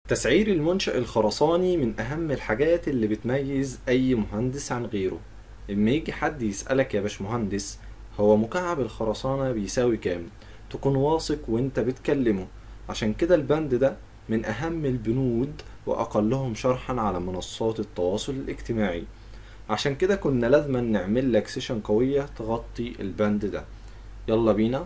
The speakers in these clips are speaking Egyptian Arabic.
تسعير المنشأ الخرساني من أهم الحاجات اللي بتميز أي مهندس عن غيره لما يجي حد يسألك يا باشمهندس هو مكعب الخرسانة بيساوي كام تكون واثق وانت بتكلمه عشان كده البند ده من أهم البنود وأقلهم شرحا على منصات التواصل الاجتماعي عشان كده كنا لازما نعمل لك سيشن قوية تغطي البند ده يلا بينا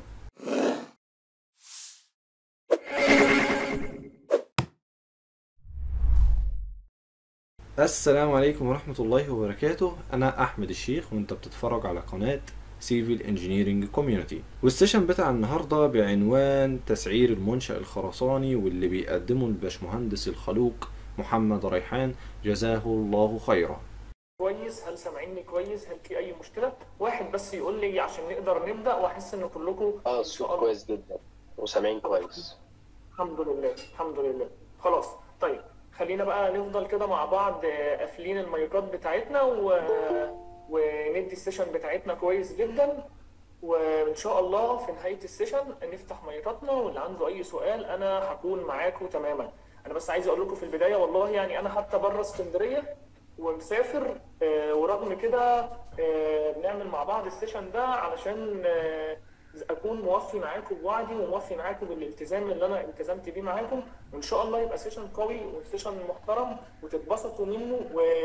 السلام عليكم ورحمة الله وبركاته أنا أحمد الشيخ وأنت بتتفرج على قناة سيفل انجينيرنج كوميونتي والسيشن بتاع النهاردة بعنوان تسعير المنشأ الخرساني واللي بيقدمه الباشمهندس الخلوق محمد ريحان جزاه الله خيرا كويس هل سامعيني كويس هل في اي مشكله واحد بس يقول لي عشان نقدر نبدا واحس ان كلكم اه إن الصوت شاء الله- كويس جدا وسامعين كويس الحمد لله الحمد لله خلاص طيب خلينا بقى نفضل كده مع بعض آه، قافلين المايكات بتاعتنا و... وندي السيشن بتاعتنا كويس جدا وان شاء الله في نهايه السيشن نفتح مايكاتنا واللي عنده اي سؤال انا هكون معاكم تماما انا بس عايز اقول لكم في البدايه والله يعني انا حتى بره اسكندريه ومسافر آه، ورغم كده آه، بنعمل مع بعض السيشن ده علشان آه، اكون موفي معاكم بوعدي وموفي معاكم بالالتزام اللي انا التزمت بيه معاكم وان شاء الله يبقى سيشن قوي وسيشن محترم وتتبسطوا منه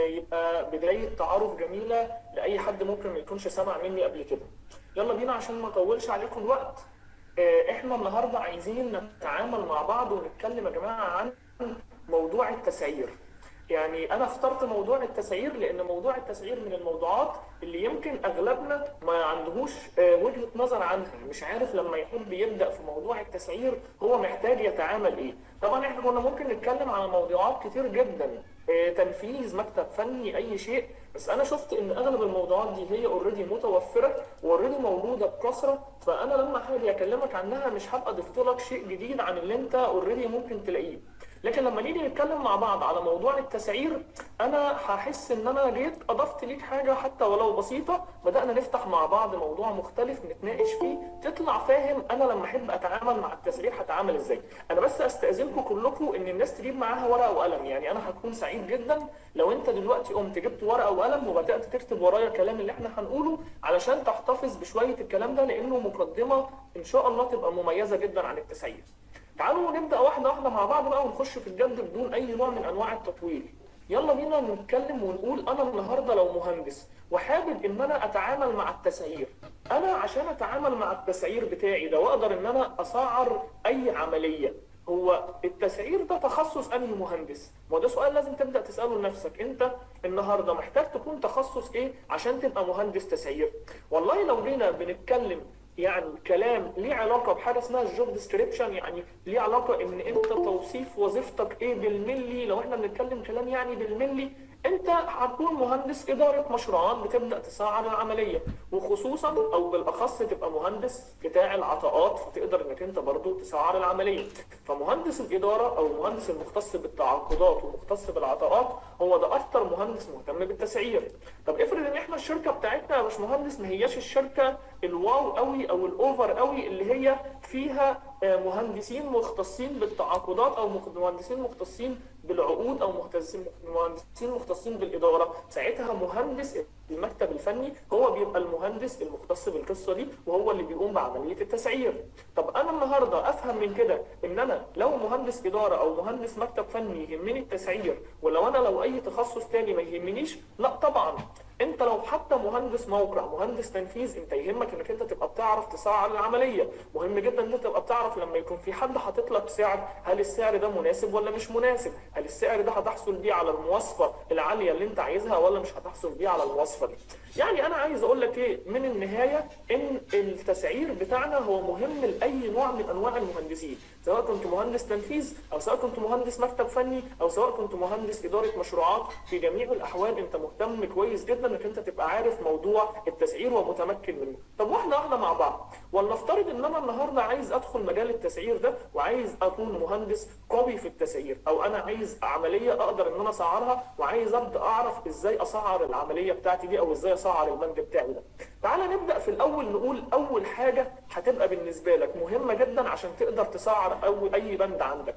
ويبقى بدايه تعارف جميله لاي حد ممكن ما يكونش سمع مني قبل كده. يلا بينا عشان ما اطولش عليكم الوقت آه، احنا النهارده عايزين نتعامل مع بعض ونتكلم يا جماعه عن موضوع التسعير. يعني انا اخترت موضوع التسعير لان موضوع التسعير من الموضوعات اللي يمكن اغلبنا ما عندهوش آه، وجهة نظر عنها مش عارف لما يحب يبدأ في موضوع التسعير هو محتاج يتعامل ايه طبعا احنا كنا ممكن نتكلم على موضوعات كتير جدا آه، تنفيذ مكتب فني اي شيء بس انا شفت ان اغلب الموضوعات دي هي اوريدي متوفره واوريدي موجوده بكثره فانا لما هاجي اكلمك عنها مش هبقى ضفت لك شيء جديد عن اللي انت اوريدي ممكن تلاقيه لكن لما نيجي نتكلم مع بعض على موضوع التسعير انا هحس ان انا جيت اضفت ليك حاجه حتى ولو بسيطه بدانا نفتح مع بعض موضوع مختلف نتناقش فيه تطلع فاهم انا لما احب اتعامل مع التسعير هتعامل ازاي انا بس استاذنكم كلكم ان الناس تجيب معاها ورقه وقلم يعني انا هكون سعيد جدا لو انت دلوقتي قمت جبت ورقه وقلم وبدات تكتب ورايا الكلام اللي احنا هنقوله علشان تحتفظ بشويه الكلام ده لانه مقدمه ان شاء الله تبقى مميزه جدا عن التسعير تعالوا نبدا واحده واحده مع بعض بقى ونخش في الجد بدون اي نوع من انواع التطويل يلا بينا نتكلم ونقول انا النهارده لو مهندس وحابب ان انا اتعامل مع التسعير انا عشان اتعامل مع التسعير بتاعي ده واقدر ان انا اسعر اي عمليه هو التسعير ده تخصص انهي مهندس؟ ما هو ده سؤال لازم تبدا تساله لنفسك، انت النهارده محتاج تكون تخصص ايه عشان تبقى مهندس تسعير؟ والله لو جينا بنتكلم يعني كلام ليه علاقه بحاجه اسمها الجوب ديسكريبشن يعني ليه علاقه ان انت توصيف وظيفتك ايه بالملي لو احنا بنتكلم كلام يعني بالملي انت هتكون مهندس اداره مشروعات بتبدا تسعر العمليه وخصوصا او بالاخص تبقى مهندس بتاع العطاءات فتقدر انك انت برضو تسعر العمليه فمهندس الاداره او المهندس المختص بالتعاقدات ومختص بالعطاءات هو ده اكتر مهندس مهتم بالتسعير طب افرض ان احنا الشركه بتاعتنا يا باشمهندس ما هياش الشركه الواو قوي او الاوفر قوي اللي هي فيها آه، مهندسين مختصين بالتعاقدات او مخ- مهندسين مختصين بالعقود او مهندسين مهندسين مختصين بالاداره ساعتها مهندس المكتب الفني هو بيبقى المهندس المختص بالقصه دي وهو اللي بيقوم بعمليه التسعير طب انا النهارده افهم من كده ان انا لو مهندس اداره او مهندس مكتب فني يهمني التسعير ولو انا لو اي تخصص تاني ما يهمنيش لا طبعا انت لو حتى مهندس موقع مهندس تنفيذ انت يهمك انك انت تبقى بتعرف تسعر العمليه مهم جدا ان انت تبقى بتعرف لما يكون في حد حاطط لك سعر هل السعر ده مناسب ولا مش مناسب هل السعر ده هتحصل بيه على المواصفه العاليه اللي انت عايزها ولا مش هتحصل بيه على المواصفه دي يعني انا عايز اقول لك ايه من النهايه ان التسعير بتاعنا هو مهم لاي نوع من انواع المهندسين سواء كنت مهندس تنفيذ او سواء كنت مهندس مكتب فني او سواء كنت مهندس اداره مشروعات في جميع الاحوال انت مهتم كويس جدا انك انت تبقى عارف موضوع التسعير ومتمكن منه طب واحده واحده مع بعض ولنفترض ان انا النهارده عايز ادخل مجال التسعير ده وعايز اكون مهندس قوي في التسعير او انا عايز عمليه اقدر ان انا اسعرها وعايز ابدا اعرف ازاي اسعر العمليه بتاعتي دي او ازاي اسعر البند بتاعي ده تعالى نبدا في الاول نقول اول حاجه هتبقى بالنسبه لك مهمه جدا عشان تقدر تسعر اول اي بند عندك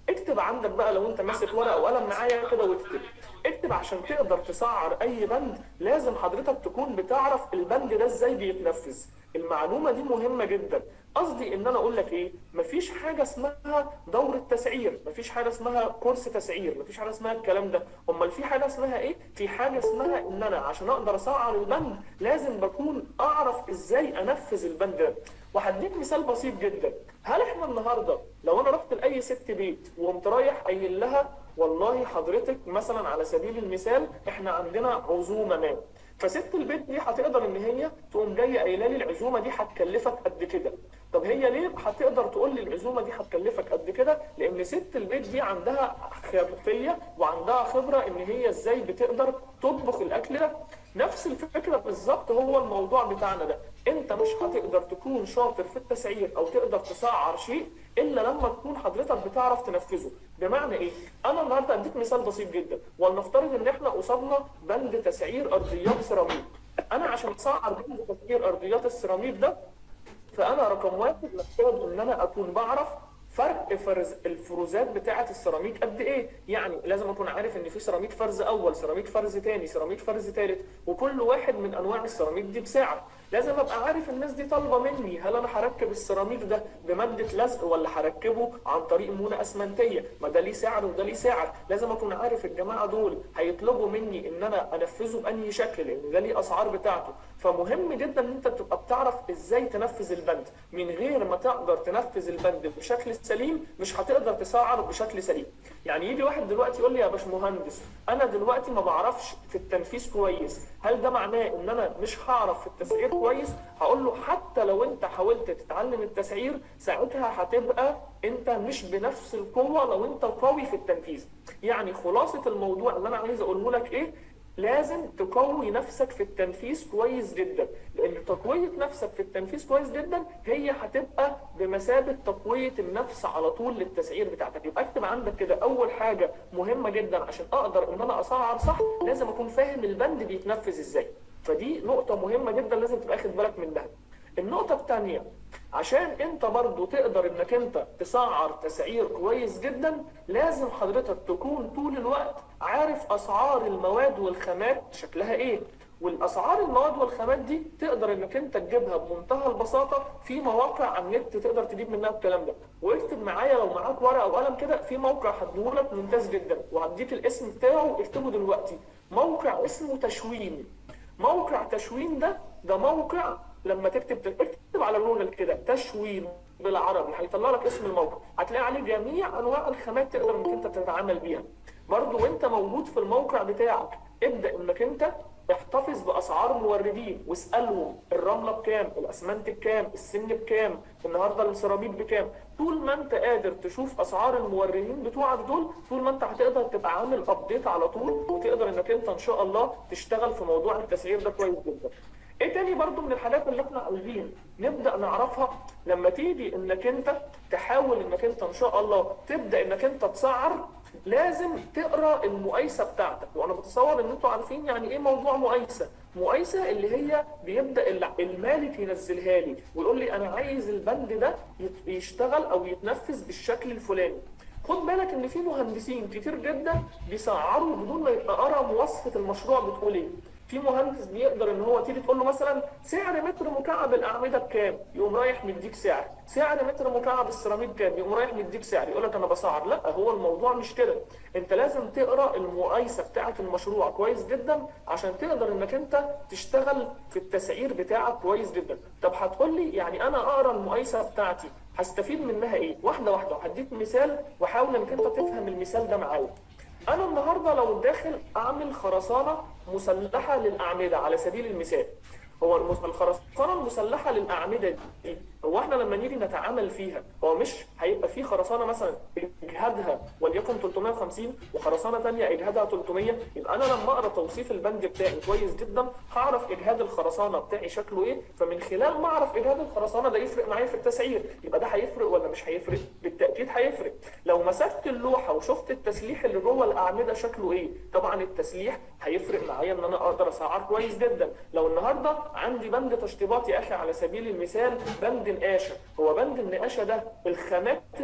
اكتب عندك بقى لو انت ماسك ورقه وقلم معايا كده واكتب اكتب عشان تقدر تسعر اي بند لازم حضرتك تكون بتعرف البند ده ازاي بيتنفذ المعلومه دي مهمه جدا قصدي ان انا اقول لك ايه مفيش حاجه اسمها دوره تسعير مفيش حاجه اسمها كورس تسعير مفيش حاجه اسمها الكلام ده امال في حاجه اسمها ايه في حاجه اسمها ان انا عشان اقدر اسعر البند لازم بكون اعرف ازاي انفذ البند ده وهديك مثال بسيط جدا هل احنا النهارده لو انا رحت لاي ست بيت وقمت رايح قايل لها والله حضرتك مثلا على سبيل المثال احنا عندنا عزومه ما فست البيت دي هتقدر ان هي تقوم جايه قايله لي العزومه دي هتكلفك قد كده طب هي ليه هتقدر تقول لي العزومه دي هتكلفك قد كده لان ست البيت دي عندها خلفيه وعندها خبره ان هي ازاي بتقدر تطبخ الاكل ده نفس الفكره بالظبط هو الموضوع بتاعنا ده انت مش هتقدر تكون شاطر في التسعير او تقدر تسعر شيء الا لما تكون حضرتك بتعرف تنفذه بمعنى ايه انا النهارده اديك مثال بسيط جدا ولنفترض ان احنا قصادنا بند تسعير ارضيات سيراميك انا عشان اسعر بند تسعير ارضيات السيراميك ده فانا رقم واحد محتاج ان انا اكون بعرف فرق فرز الفروزات بتاعه السيراميك قد ايه يعني لازم اكون عارف ان في سيراميك فرز اول سيراميك فرز تاني سيراميك فرز تالت وكل واحد من انواع السيراميك دي بسعر لازم ابقى عارف الناس دي طالبه مني هل انا هركب السيراميك ده بماده لزق ولا هركبه عن طريق مونه اسمنتيه ما ده ليه سعر وده ليه سعر لازم اكون عارف الجماعه دول هيطلبوا مني ان انا انفذه بانهي شكل لان ده ليه اسعار بتاعته فمهم جدا ان انت تبقى بتعرف ازاي تنفذ البند من غير ما تقدر تنفذ البند بشكل سليم مش هتقدر تسعر بشكل سليم يعني يجي واحد دلوقتي يقول لي يا باشمهندس انا دلوقتي ما بعرفش في التنفيذ كويس هل ده معناه ان انا مش هعرف في التسعير كويس هقول له حتى لو انت حاولت تتعلم التسعير ساعتها هتبقى انت مش بنفس القوه لو انت قوي في التنفيذ يعني خلاصه الموضوع اللي انا عايز اقوله لك ايه لازم تقوي نفسك في التنفيذ كويس جدا لان تقويه نفسك في التنفيذ كويس جدا هي هتبقى بمثابه تقويه النفس على طول للتسعير بتاعتك يبقى اكتب عندك كده اول حاجه مهمه جدا عشان اقدر ان انا اسعر صح لازم اكون فاهم البند بيتنفذ ازاي فدي نقطه مهمه جدا لازم تبقى اخد بالك منها النقطه الثانيه عشان انت برضو تقدر انك انت تسعر تسعير كويس جدا لازم حضرتك تكون طول الوقت عارف اسعار المواد والخامات شكلها ايه والاسعار المواد والخامات دي تقدر انك انت تجيبها بمنتهى البساطه في مواقع على النت تقدر تجيب منها الكلام ده واكتب معايا لو معاك ورقه او قلم كده في موقع هديهولك ممتاز جدا وهديك الاسم بتاعه اكتبه دلوقتي موقع اسمه تشوين موقع تشوين ده ده موقع لما تكتب اكتب على جوجل كده تشوين بالعربي هيطلع لك اسم الموقع هتلاقي عليه جميع انواع الخامات تقدر انك انت تتعامل بيها برضو وانت موجود في الموقع بتاعك ابدا انك انت احتفظ باسعار الموردين واسالهم الرمله بكام الاسمنت بكام السن بكام النهارده السيراميك بكام طول ما انت قادر تشوف اسعار الموردين بتوعك دول طول ما انت هتقدر تبقى عامل ابديت على طول وتقدر انك انت ان شاء الله تشتغل في موضوع التسعير ده كويس جدا ايه تاني برضو من الحاجات اللي احنا عاوزين نبدا نعرفها لما تيجي انك انت تحاول انك انت ان شاء الله تبدا انك انت تسعر لازم تقرا المقايسه بتاعتك وانا بتصور ان انتوا عارفين يعني ايه موضوع مقايسه مقايسه اللي هي بيبدا المالك ينزلها لي ويقول لي انا عايز البند ده يشتغل او يتنفذ بالشكل الفلاني خد بالك ان في مهندسين كتير جدا بيسعروا بدون ما يبقى قرا مواصفه المشروع بتقول ايه في مهندس بيقدر ان هو تيجي تقول له مثلا سعر متر مكعب الاعمده بكام يقوم رايح مديك سعر سعر متر مكعب السيراميك كام يقوم رايح مديك سعر يقول لك انا بسعر لا هو الموضوع مش كده انت لازم تقرا المقايسه بتاعه المشروع كويس جدا عشان تقدر انك انت تشتغل في التسعير بتاعك كويس جدا طب هتقول لي يعني انا اقرا المقايسه بتاعتي هستفيد منها ايه واحده واحده وهديك مثال وحاول انك انت تفهم المثال ده معايا انا النهارده لو داخل اعمل خرسانه مسلحه للاعمده على سبيل المثال هو الخرسانه المسلحه للاعمده دي هو احنا لما نيجي نتعامل فيها هو مش هيبقى في خرسانه مثلا اجهادها وليكن 350 وخرسانه ثانيه اجهادها 300 يبقى انا لما اقرا توصيف البند بتاعي كويس جدا هعرف اجهاد الخرسانه بتاعي شكله ايه فمن خلال ما اعرف اجهاد الخرسانه ده يفرق معايا في التسعير يبقى ده هيفرق ولا مش هيفرق بالتاكيد هيفرق لو مسكت اللوحه وشفت التسليح اللي جوه الاعمده شكله ايه طبعا التسليح هيفرق معايا ان انا اقدر اسعر كويس جدا لو النهارده عندي بند تشطيبات يا اخي على سبيل المثال بند نقاشه هو بند النقاشه ده الخامات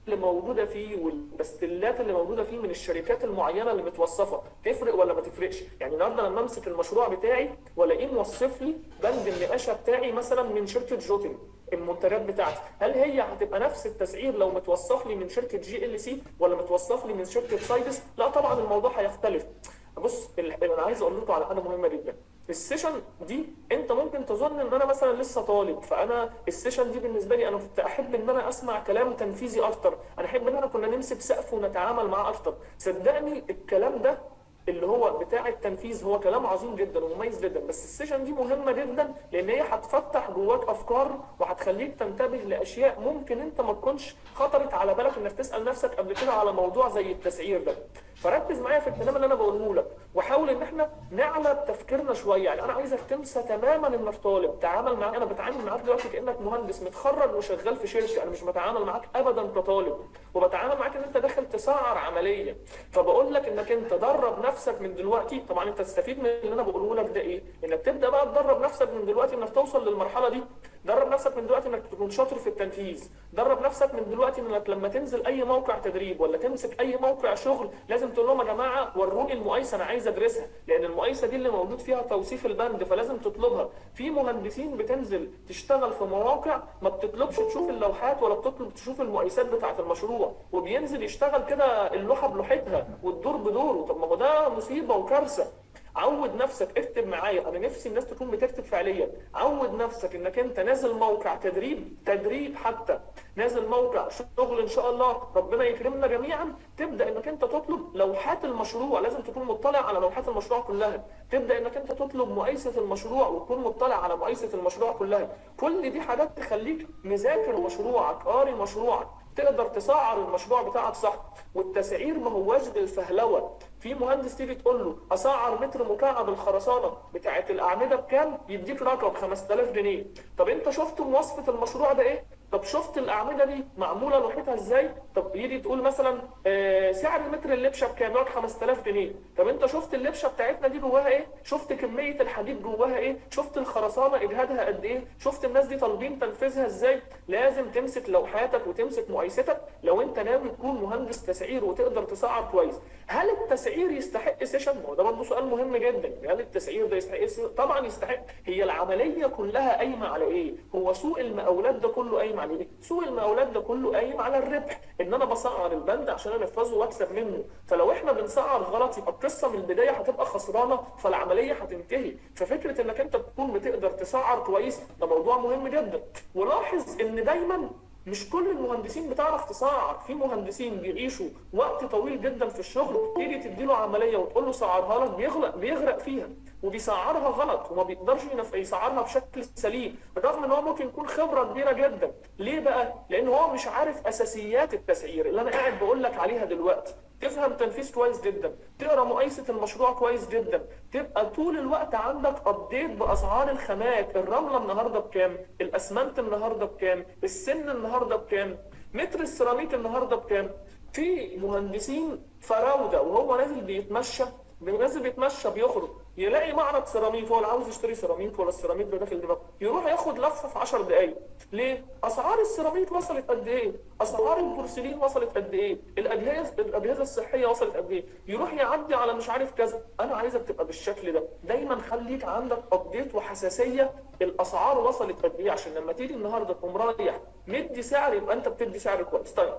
اللي موجوده فيه والبستلات اللي موجوده فيه من الشركات المعينه اللي متوصفه تفرق ولا ما تفرقش يعني النهارده لما امسك المشروع بتاعي والاقيه موصف لي بند النقاشه بتاعي مثلا من شركه جوتن المنتجات بتاعتي هل هي هتبقى نفس التسعير لو متوصف لي من شركه جي ال سي ولا متوصف لي من شركه سايدس لا طبعا الموضوع هيختلف بص ال- انا عايز اقول لكم على حاجه مهمه جدا السيشن دي انت ممكن تظن ان انا مثلا لسه طالب فانا السيشن دي بالنسبه لي انا كنت احب ان انا اسمع كلام تنفيذي اكتر انا احب ان انا كنا نمسك سقف ونتعامل معاه اكتر صدقني الكلام ده اللي هو بتاع التنفيذ هو كلام عظيم جدا ومميز جدا بس السيشن دي مهمه جدا لان هي هتفتح جواك افكار وهتخليك تنتبه لاشياء ممكن انت ما تكونش خطرت على بالك انك تسال نفسك قبل كده على موضوع زي التسعير ده فركز معايا في الكلام اللي انا بقوله لك وحاول ان احنا نعلى تفكيرنا شويه يعني انا عايزك تنسى تماما انك طالب تعامل معاك انا بتعامل معاك دلوقتي كانك مهندس متخرج وشغال في شركه انا مش بتعامل معاك ابدا كطالب وبتعامل معاك ان انت داخل تسعر عمليه فبقول لك انك انت درب نفسك من دلوقتي طبعا انت تستفيد من اللي انا بقوله لك ده ايه انك تبدا بقى تدرب نفسك من دلوقتي انك توصل للمرحله دي درب نفسك من دلوقتي انك تكون شاطر في التنفيذ درب نفسك من دلوقتي انك لما تنزل اي موقع تدريب ولا تمسك اي موقع شغل لازم تقول لهم يا جماعه وروني المقايسه انا عايز ادرسها لان المقايسه دي اللي موجود فيها توصيف البند فلازم تطلبها في مهندسين بتنزل تشتغل في مواقع ما بتطلبش تشوف اللوحات ولا بتطلب تشوف المقايسات بتاعه المشروع وبينزل يشتغل كده اللوحه بلوحتها والدور بدوره طب ما هو ده مصيبه وكارثه عود نفسك اكتب معايا انا نفسي الناس تكون بتكتب فعليا عود نفسك انك انت نازل موقع تدريب تدريب حتى نازل موقع شغل ان شاء الله ربنا يكرمنا جميعا تبدا انك انت تطلب لوحات المشروع لازم تكون مطلع على لوحات المشروع كلها تبدا انك انت تطلب مقايسه المشروع وتكون مطلع على مقايسه المشروع كلها كل دي حاجات تخليك مذاكر مشروعك قاري مشروعك تقدر تسعر المشروع بتاعك صح والتسعير ما هواش بالفهلوه في مهندس تيجي تقول له اسعر متر مكعب الخرسانه بتاعت الاعمده بكام يديك رقم 5000 جنيه طب انت شفت مواصفه المشروع ده ايه طب شفت الاعمده دي معموله لوحتها ازاي طب يجي تقول مثلا آه سعر المتر اللبشه بكام يقعد 5000 جنيه طب انت شفت اللبشه بتاعتنا دي جواها ايه شفت كميه الحديد جواها ايه شفت الخرسانه اجهادها قد ايه شفت الناس دي طالبين تنفيذها ازاي لازم تمسك لوحاتك وتمسك مقايستك لو انت ناوي تكون مهندس تسعير وتقدر تسعر كويس هل التسعير يستحق سيشن ما هو ده برضه سؤال مهم جدا هل التسعير ده يستحق سيشن؟ طبعا يستحق هي العمليه كلها قايمه على ايه هو سوق المقاولات ده كله قايم على ايه سوق المقاولات ده كله قايم على الربح ان انا بسعر البند عشان انفذه واكسب منه فلو احنا بنسعر غلط يبقى القصه من البدايه هتبقى خسرانه فالعمليه هتنتهي ففكره انك انت تكون بتقدر تسعر كويس ده موضوع مهم جدا ولاحظ ان دايما مش كل المهندسين بتعرف تسعر في مهندسين بيعيشوا وقت طويل جدا في الشغل تيجي تديله عمليه وتقول له سعرها لك بيغرق بيغرق فيها وبيسعرها غلط وما بيقدرش ينف- يسعرها بشكل سليم بالرغم ان هو ممكن يكون خبره كبيره جدا ليه بقى لان هو مش عارف اساسيات التسعير اللي انا قاعد بقول لك عليها دلوقتي تفهم تنفيذ كويس جدا تقرا مقايسه المشروع كويس جدا تبقى طول الوقت عندك ابديت باسعار الخامات الرمله النهارده بكام الاسمنت النهارده بكام السن النهارده بكام متر السيراميك النهارده بكام في مهندسين فراوده وهو نازل بيتمشى نازل بيتمشى بيخرج يلاقي معرض سيراميك هو اللي عاوز يشتري سيراميك ولا السيراميك ده داخل دماغه يروح ياخد لفه في 10 دقائق ليه؟ اسعار السيراميك وصلت قد ايه؟ اسعار البورسلين وصلت قد ايه؟ الاجهزه الاجهزه الصحيه وصلت قد ايه؟ يروح يعدي على مش عارف كذا انا عايزك تبقى بالشكل ده دايما خليك عندك ابديت وحساسيه الاسعار وصلت قد ايه عشان لما تيجي النهارده تقوم رايح مدي سعر يبقى انت بتدي سعر كويس طيب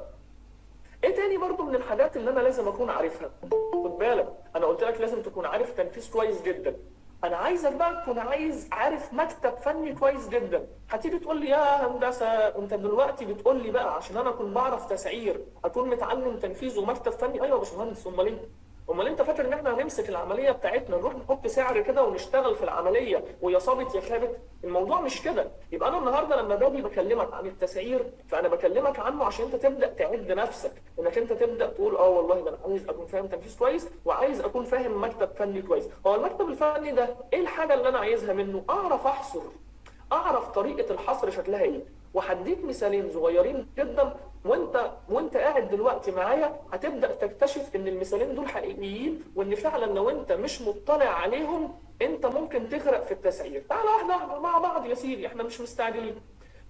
ايه تاني برضو من الحاجات اللي انا لازم اكون عارفها خد بالك انا قلت لك لازم تكون عارف تنفيذ كويس جدا انا عايزك بقى تكون عايز عارف مكتب فني كويس جدا هتيجي تقول لي يا هندسه انت دلوقتي بتقول لي بقى عشان انا اكون بعرف تسعير اكون متعلم تنفيذ ومكتب فني ايوه يا باشمهندس امال ايه امال انت فاكر ان احنا هنمسك العمليه بتاعتنا نروح نحط سعر كده ونشتغل في العمليه ويا صابت يا خابت الموضوع مش كده يبقى انا النهارده لما باجي بكلمك عن التسعير فانا بكلمك عنه عشان انت تبدا تعد نفسك انك انت تبدا تقول اه والله ده انا عايز اكون فاهم تنفيذ كويس وعايز اكون فاهم مكتب فني كويس هو المكتب الفني ده ايه الحاجه اللي انا عايزها منه اعرف احصر اعرف طريقه الحصر شكلها ايه وهديك مثالين صغيرين جدا وانت وانت قاعد دلوقتي معايا هتبدا تكتشف ان المثالين دول حقيقيين وان فعلا لو انت مش مطلع عليهم انت ممكن تغرق في التسعير تعال واحده واحده مع بعض يا سيدي احنا مش مستعجلين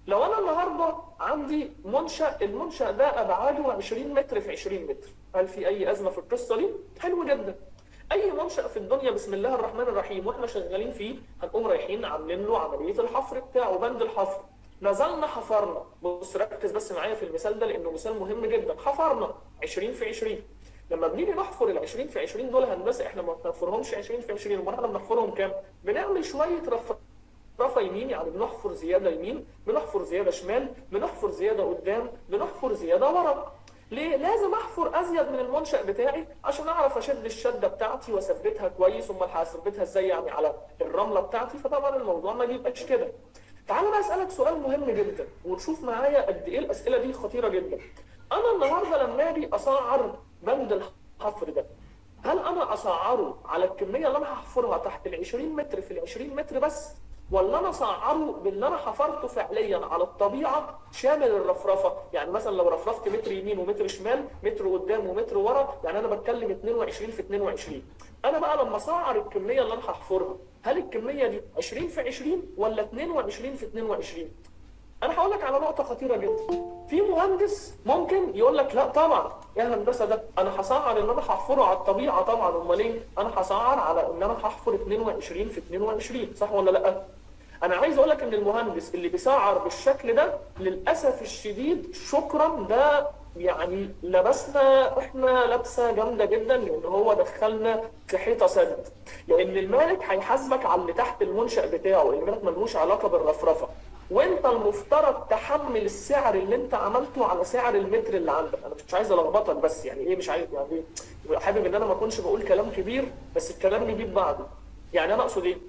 لو انا النهارده عندي منشا المنشا ده ابعاده 20 متر في 20 متر هل في اي ازمه في القصه دي حلو جدا اي منشا في الدنيا بسم الله الرحمن الرحيم واحنا شغالين فيه هنقوم رايحين عاملين له عمليه الحفر بتاعه بند الحفر نزلنا حفرنا بص ركز بس معايا في المثال ده لانه مثال مهم جدا حفرنا 20 في 20 لما بنيجي نحفر ال 20 في 20 دول هندسه احنا ما بنحفرهمش 20 في 20 امال احنا بنحفرهم كام؟ بنعمل شويه رف رفع يمين يعني بنحفر زياده يمين بنحفر زياده شمال بنحفر زياده قدام بنحفر زياده ورا ليه؟ لازم احفر ازيد من المنشأ بتاعي عشان اعرف اشد الشده بتاعتي واثبتها كويس امال هثبتها ازاي يعني على الرمله بتاعتي فطبعا الموضوع ما بيبقاش كده. تعال بقى اسالك سؤال مهم جدا ونشوف معايا قد ايه الاسئله دي خطيره جدا. انا النهارده لما اجي اسعر بند الحفر ده هل انا اسعره على الكميه اللي انا هحفرها تحت ال 20 متر في ال 20 متر بس ولا انا اسعره باللي انا حفرته فعليا على الطبيعه شامل الرفرفه يعني مثلا لو رفرفت متر يمين ومتر شمال متر قدام ومتر ورا يعني انا بتكلم 22 في 22 انا بقى لما اسعر الكميه اللي انا هحفرها هل الكميه دي 20 في 20 ولا 22 في 22 انا هقول لك على نقطه خطيره جدا في مهندس ممكن يقول لك لا طبعا يا هندسه ده انا هسعر ان انا هحفره على الطبيعه طبعا امال ايه انا هسعر على ان انا هحفر 22 في 22 صح ولا لا انا عايز اقول لك ان المهندس اللي بيسعر بالشكل ده للاسف الشديد شكرا ده يعني لبسنا احنا لبسه جامده جدا لان هو دخلنا في حيطه سد لان المالك هيحاسبك على اللي تحت المنشا بتاعه المالك ملوش علاقه بالرفرفه وانت المفترض تحمل السعر اللي انت عملته على سعر المتر اللي عندك انا مش عايز الخبطك بس يعني ايه مش عايز يعني ايه حابب ان انا ما اكونش بقول كلام كبير بس الكلام يجيب بعضه يعني انا اقصد ايه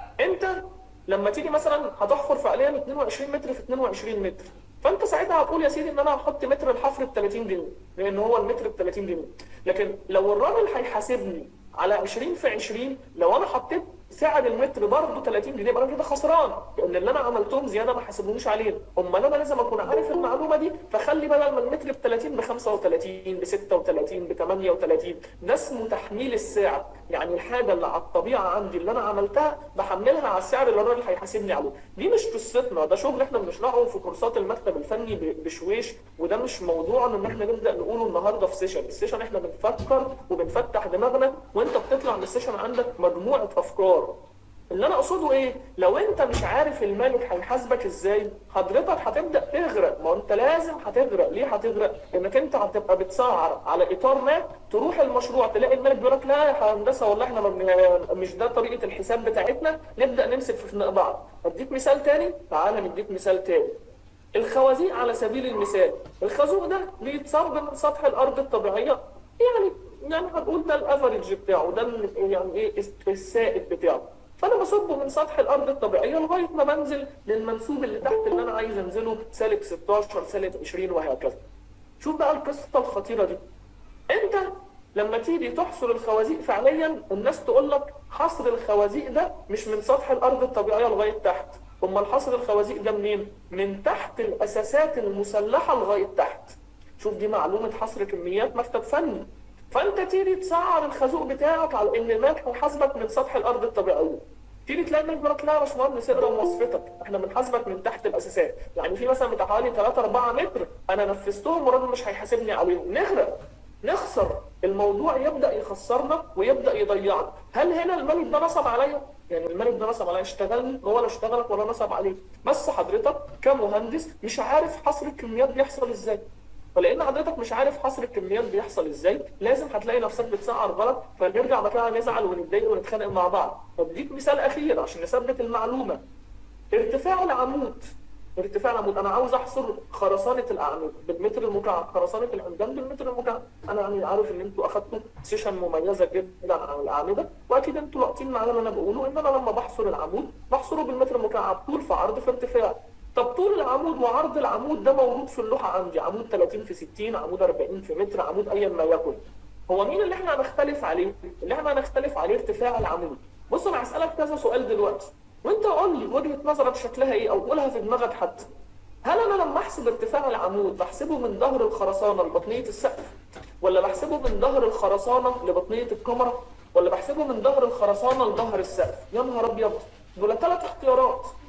انت لما تيجي مثلا هتحفر فعليا 22 متر في 22 متر فانت ساعتها هتقول يا سيدي ان انا هحط متر الحفر ب 30 جنيه لان هو المتر ب 30 جنيه لكن لو الراجل هيحاسبني على 20 في 20 لو انا حطيت سعر المتر برضه 30 جنيه يبقى انا كده خسران لان اللي انا عملتهم زياده ما حاسبونيش عليه امال انا لازم اكون عارف المعلومه دي فخلي بدل ما المتر ب 30 ب 35 ب 36 ب 38 ده اسمه تحميل السعر يعني الحاجه اللي على الطبيعه عندي اللي انا عملتها بحملها على السعر اللي الراجل هيحاسبني عليه دي مش قصتنا ده شغل احنا بنشرحه في كورسات المكتب الفني بشويش وده مش موضوعنا ان احنا نبدا نقوله النهارده في سيشن السيشن احنا بنفكر وبنفتح دماغنا وانت بتطلع من السيشن عندك مجموعه افكار اللي انا اقصده ايه لو انت مش عارف المالك هيحاسبك ازاي حضرتك هتبدا تغرق ما انت لازم هتغرق ليه هتغرق لانك انت هتبقى بتسعر على اطار ما تروح المشروع تلاقي المالك بيقول لك لا يا هندسه والله احنا مش ده طريقه الحساب بتاعتنا نبدا نمسك في خناق بعض اديك مثال تاني تعالى نديك مثال تاني الخوازيق على سبيل المثال الخازوق ده بيتصب من سطح الارض الطبيعيه يعني يعني هنقول ده الافريج بتاعه ده يعني ايه السائد بتاعه فانا بصبه من سطح الارض الطبيعيه لغايه ما بنزل للمنسوب اللي تحت اللي انا عايز انزله سالب 16 سالب 20 وهكذا شوف بقى القصه الخطيره دي انت لما تيجي تحصر الخوازيق فعليا الناس تقول لك حصر الخوازيق ده مش من سطح الارض الطبيعيه لغايه تحت امال حصر الخوازيق ده منين من تحت الاساسات المسلحه لغايه تحت شوف دي معلومه حصر كميات مكتب فني فانت تيجي تسعر الخازوق بتاعك على ان المالك هيحاسبك من سطح الارض الطبيعيه تيجي تلاقي المالك بيقول لك لا يا باشمهندس اقرا مواصفتك احنا بنحاسبك من تحت الاساسات يعني في مثلا بتاع حوالي 3 4 متر انا نفذتهم والراجل مش هيحاسبني عليهم نغرق نخسر الموضوع يبدا يخسرنا ويبدا يضيعنا هل هنا الملك ده نصب عليا يعني الملك ده نصب عليا اشتغلني هو ولا اشتغلك ولا نصب عليك بس حضرتك كمهندس مش عارف حصر الكميات بيحصل ازاي فلان حضرتك مش عارف حصر الكميات بيحصل ازاي لازم هتلاقي نفسك بتسعر غلط فنرجع بعد كده نزعل ونتضايق ونتخانق مع بعض بديك مثال اخير عشان نثبت المعلومه ارتفاع العمود ارتفاع العمود انا عاوز احصر خرسانه الاعمده بالمتر المكعب خرسانه العمدان بالمتر المكعب انا يعني عارف ان انتوا اخدتوا سيشن مميزه جدا عن الاعمده واكيد انتوا لاقطين معايا اللي انا بقوله ان انا لما بحصر العمود بحصره بالمتر المكعب طول في عرض في ارتفاع طب طول العمود وعرض العمود ده موجود في اللوحه عندي عمود 30 في 60 عمود 40 في متر عمود ايا ما يكن هو مين اللي احنا هنختلف عليه اللي احنا هنختلف عليه ارتفاع العمود بص انا هسالك كذا سؤال دلوقتي وانت قول لي وجهه نظرك شكلها ايه او قولها في دماغك حتى هل انا لما احسب ارتفاع العمود بحسبه من ظهر الخرسانه لبطنيه السقف ولا بحسبه من ظهر الخرسانه لبطنيه الكاميرا ولا بحسبه من ظهر الخرسانه لظهر السقف يا نهار ابيض دول ثلاث اختيارات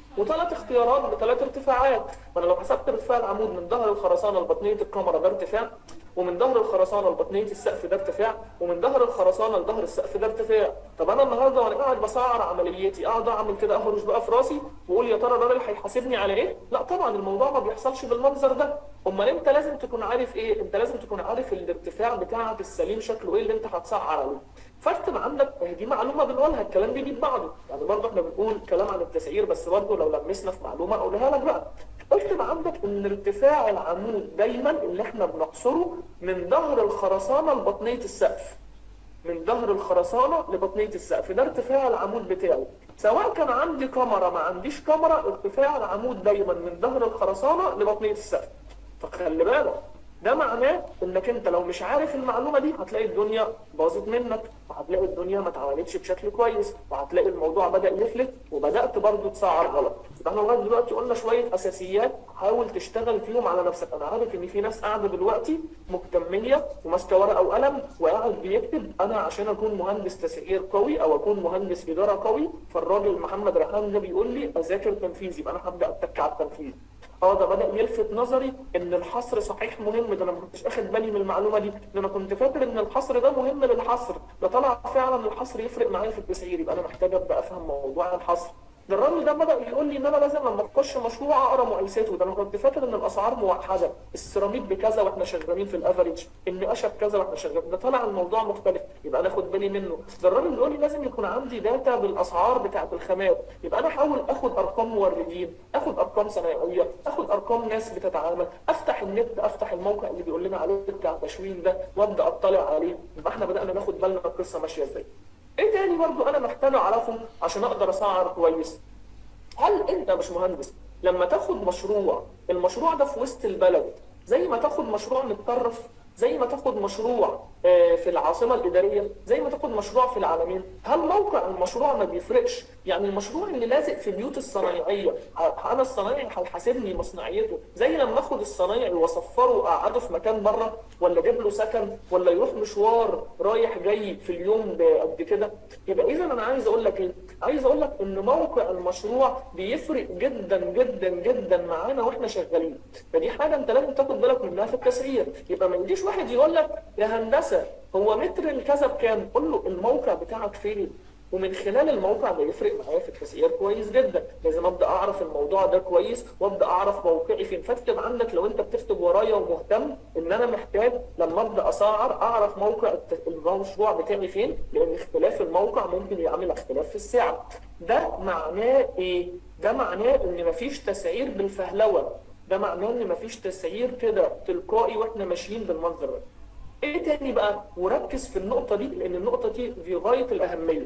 وثلاث اختيارات بثلاث ارتفاعات فانا لو حسبت ارتفاع العمود من ظهر الخرسانه لبطنيه الكاميرا ده ارتفاع ومن ظهر الخرسانه لبطنيه السقف ده ارتفاع ومن ظهر الخرسانه لظهر السقف ده ارتفاع طب انا النهارده وانا قاعد بسعر عمليتي اقعد اعمل كده اهرش بقى في راسي واقول يا ترى الراجل هيحاسبني على ايه لا طبعا الموضوع ما بيحصلش بالمنظر ده امال انت لازم تكون عارف ايه انت لازم تكون عارف الارتفاع بتاعك السليم شكله ايه اللي انت هتسعر عليه فاكتب عندك هي دي معلومه بنقولها الكلام بيجيب بعضه يعني برضه احنا بنقول كلام عن التسعير بس برضه لو لمسنا في معلومه اقولها لك بقى اكتب عندك ان ارتفاع العمود دايما اللي احنا بنحصره من ظهر الخرسانه لبطنيه السقف من ظهر الخرسانه لبطنيه السقف ده ارتفاع العمود بتاعه سواء كان عندي كاميرا ما عنديش كاميرا ارتفاع العمود دايما من ظهر الخرسانه لبطنيه السقف فخلي بالك ده معناه انك انت لو مش عارف المعلومه دي هتلاقي الدنيا باظت منك وهتلاقي الدنيا ما اتعملتش بشكل كويس وهتلاقي الموضوع بدا يفلت وبدات برضه تسعر غلط يبقى احنا لغايه دلوقتي قلنا شويه اساسيات حاول تشتغل فيهم على نفسك انا عارف ان في ناس قاعده دلوقتي مهتميه وماسكه ورقه وقلم وقاعد بيكتب انا عشان اكون مهندس تسعير قوي او اكون مهندس اداره قوي فالراجل محمد ريحان ده بيقول لي اذاكر تنفيذ يبقى انا هبدا اتك على التنفيذ اه ده بدا يلفت نظري ان الحصر صحيح مهم ده انا ما كنتش اخد بالي من المعلومه دي ده انا كنت فاكر ان الحصر ده مهم للحصر ده طلع فعلا الحصر يفرق معايا في التسعير يبقى انا محتاج ابدا افهم موضوع الحصر ده الراجل ده بدا يقول لي ان انا لازم لما اخش مشروع اقرا مقايساته ده انا كنت فاكر ان الاسعار موحده السيراميك بكذا واحنا شغالين في الافريج النقاشه بكذا واحنا شغالين ده طلع الموضوع مختلف يبقى انا اخد بالي منه ده الراجل بيقول لي لازم يكون عندي داتا بالاسعار بتاعه الخامات يبقى انا احاول اخد ارقام موردين اخد ارقام صناعيه اخد ارقام ناس بتتعامل افتح النت افتح الموقع اللي بيقول لنا عليه بتاع التشوين ده وابدا اطلع عليه يبقى احنا بدانا ناخد بالنا القصه ماشيه ازاي ايه تاني برضو انا محتاج اعرفه عشان اقدر اسعر كويس هل انت مش مهندس لما تاخد مشروع المشروع ده في وسط البلد زي ما تاخد مشروع متطرف زي ما تاخد مشروع آه، في العاصمه الاداريه زي ما تاخد مشروع في العالمين هل موقع المشروع ما بيفرقش يعني المشروع اللي لازق في بيوت الصنايعيه ه- انا الصنايعي هيحاسبني مصنعيته زي لما اخد الصنايعي واصفره واقعده في مكان بره ولا اجيب له سكن ولا يروح مشوار رايح جاي في اليوم بقد كده يبقى اذا انا عايز اقول لك ايه عايز اقول لك ان موقع المشروع بيفرق جدا جدا جدا معانا واحنا شغالين فدي حاجه انت لازم تاخد بالك منها في التسعير يبقى ما يجيش واحد يقول لك يا هندسه هو متر الكذا بكام قول له الموقع بتاعك فين ومن خلال الموقع ده يفرق معايا في التسعير كويس جدا لازم ابدا اعرف الموضوع ده كويس وابدا اعرف موقعي فين فاكتب عندك لو انت بتكتب ورايا ومهتم ان انا محتاج لما ابدا اسعر اعرف موقع الت- المشروع بتاعي فين لان اختلاف الموقع ممكن يعمل اختلاف في السعر ده معناه ايه ده معناه ان مفيش تسعير بالفهلوه ده معناه ان مفيش تسعير كده تلقائي واحنا ماشيين بالمنظر ده ايه تاني بقى وركز في النقطه دي لان النقطه دي في غايه الاهميه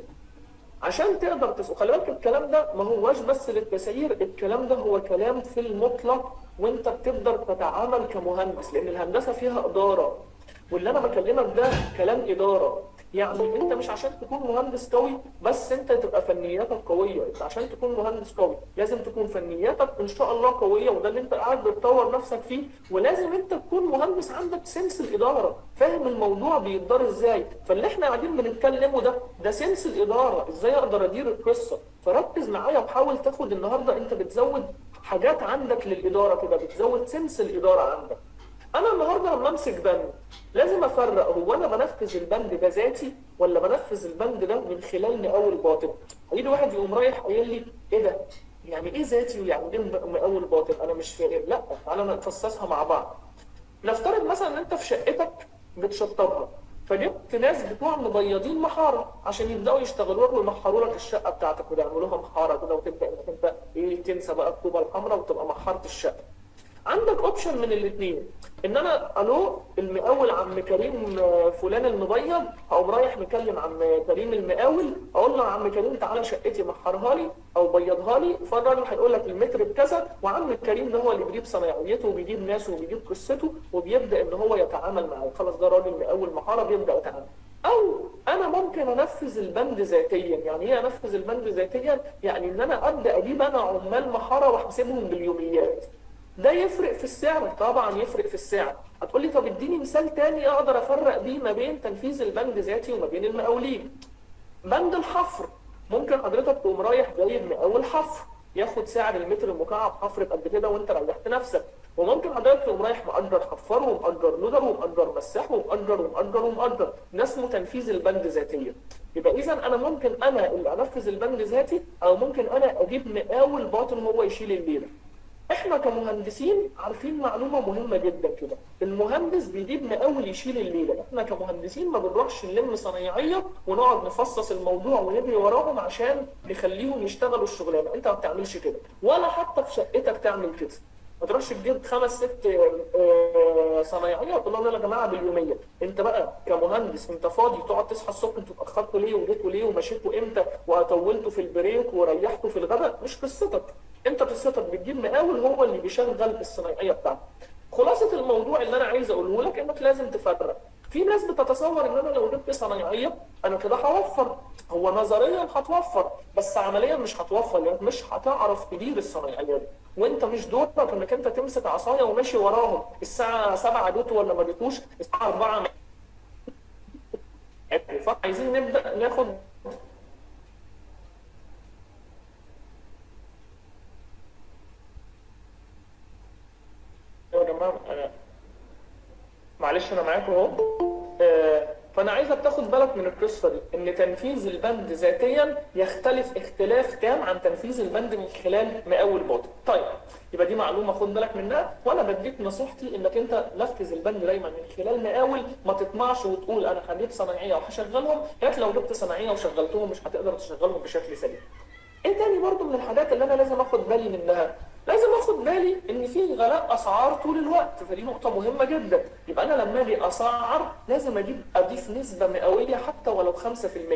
عشان تقدر تسوق خلي بالك الكلام ده ما هواش بس للتسعير الكلام ده هو كلام في المطلق وانت بتقدر تتعامل كمهندس لان الهندسه فيها اداره واللي انا بكلمك ده كلام اداره يعني انت مش عشان تكون مهندس قوي بس انت تبقى فنياتك قويه انت عشان تكون مهندس قوي لازم تكون فنياتك ان شاء الله قويه وده اللي انت قاعد بتطور نفسك فيه ولازم انت تكون مهندس عندك سنس الاداره فاهم الموضوع بيدار ازاي فاللي احنا قاعدين بنتكلمه ده ده سنس الاداره ازاي اقدر ادير القصه فركز معايا وحاول تاخد النهارده انت بتزود حاجات عندك للاداره كده بتزود سنس الاداره عندك انا النهارده لما امسك بند لازم افرق هو انا بنفذ البند ده ذاتي ولا بنفذ البند ده من خلال مقاول باطن هيجي واحد يقوم رايح قايل لي ايه ده يعني ايه ذاتي ويعني ايه مقاول باطن انا مش فاهم لا تعالى نفصصها مع بعض نفترض مثلا ان انت في شقتك بتشطبها فجبت ناس بتوع مبيضين محاره عشان يبداوا يشتغلوا لك ويمحروا لك الشقه بتاعتك ويعملوها محاره كده وتبدا انك انت ايه تنسى بقى الطوبه الحمراء وتبقى محرت الشقه عندك اوبشن من الاثنين ان انا الو المقاول عم كريم آه، فلان المبيض هقوم رايح مكلم عم كريم المقاول اقول له يا عم كريم تعالى شقتي محرها لي او بيضها لي فالراجل هيقول لك المتر بكذا وعم كريم ده هو اللي بيجيب صنايعيته وبيجيب ناسه وبيجيب قصته وبيبدا ان هو يتعامل معاه خلاص ده راجل مقاول محاره بيبدا يتعامل او انا ممكن انفذ البند ذاتيا يعني ايه انفذ البند ذاتيا يعني ان انا ابدا اجيب انا عمال محاره واحاسبهم باليوميات ده يفرق في السعر طبعا يفرق في السعر هتقول لي طب اديني مثال تاني اقدر افرق بيه ما بين تنفيذ البند ذاتي وما بين المقاولين بند الحفر ممكن حضرتك تقوم رايح جايب مقاول حفر ياخد سعر المتر المكعب حفر قد كده وانت ريحت نفسك وممكن حضرتك تقوم رايح مأجر حفار ومأجر لودر ومأجر مساح ومأجر ومأجر ومأجر ده اسمه تنفيذ البند ذاتيا يبقى اذا انا ممكن انا اللي انفذ البند ذاتي او ممكن انا اجيب مقاول باطن هو يشيل الليله احنا كمهندسين عارفين معلومه مهمه جدا كده المهندس بيجيب مقاول يشيل الليله احنا كمهندسين ما بنروحش نلم صنايعيه ونقعد نفصص الموضوع ونجري وراهم عشان نخليهم يشتغلوا الشغلانه انت ما بتعملش كده ولا حتى في شقتك تعمل كده ما تروحش تجيب خمس ست آه، صنايعيه وتقول لهم يلا يا جماعه باليوميه انت بقى كمهندس انت فاضي تقعد تصحى الصبح انتوا اتاخرتوا ليه وجيتوا ليه ومشيتوا امتى وطولتوا في البريك وريحتوا في الغداء مش قصتك انت قصتك بتجيب مقاول هو اللي بيشغل الصنايعيه بتاعتك خلاصه الموضوع اللي انا عايز اقوله لك انك لازم تفرق في ناس بتتصور ان انا لو جبت صنايعيه انا كده هوفر هو نظريا هتوفر بس عمليا مش هتوفر لانك مش هتعرف تدير الصنايعيه دي وانت مش دورك انك انت تمسك عصايه وماشي وراهم الساعه 7 دوتوا ولا ما دوتوش الساعه 4 فعايزين نبدا ناخد يا جماعه انا معلش انا معاكم اهو آه، فانا عايزك تاخد بالك من القصه دي ان تنفيذ البند ذاتيا يختلف اختلاف تام عن تنفيذ البند من خلال مقاول باطن طيب يبقى دي معلومه خد بالك منها وانا بديك نصيحتي انك انت نفذ البند دايما من خلال مقاول ما تطمعش وتقول انا هجيب صناعيه وهشغلهم لكن لو جبت صناعيه وشغلتهم مش هتقدر تشغلهم بشكل سليم ايه تاني برضو من الحاجات اللي انا لازم اخد بالي منها لازم اخد بالي ان في غلاء اسعار طول الوقت فدي نقطه مهمه جدا يبقى انا لما اجي اسعر لازم اجيب اضيف نسبه مئويه حتى ولو 5%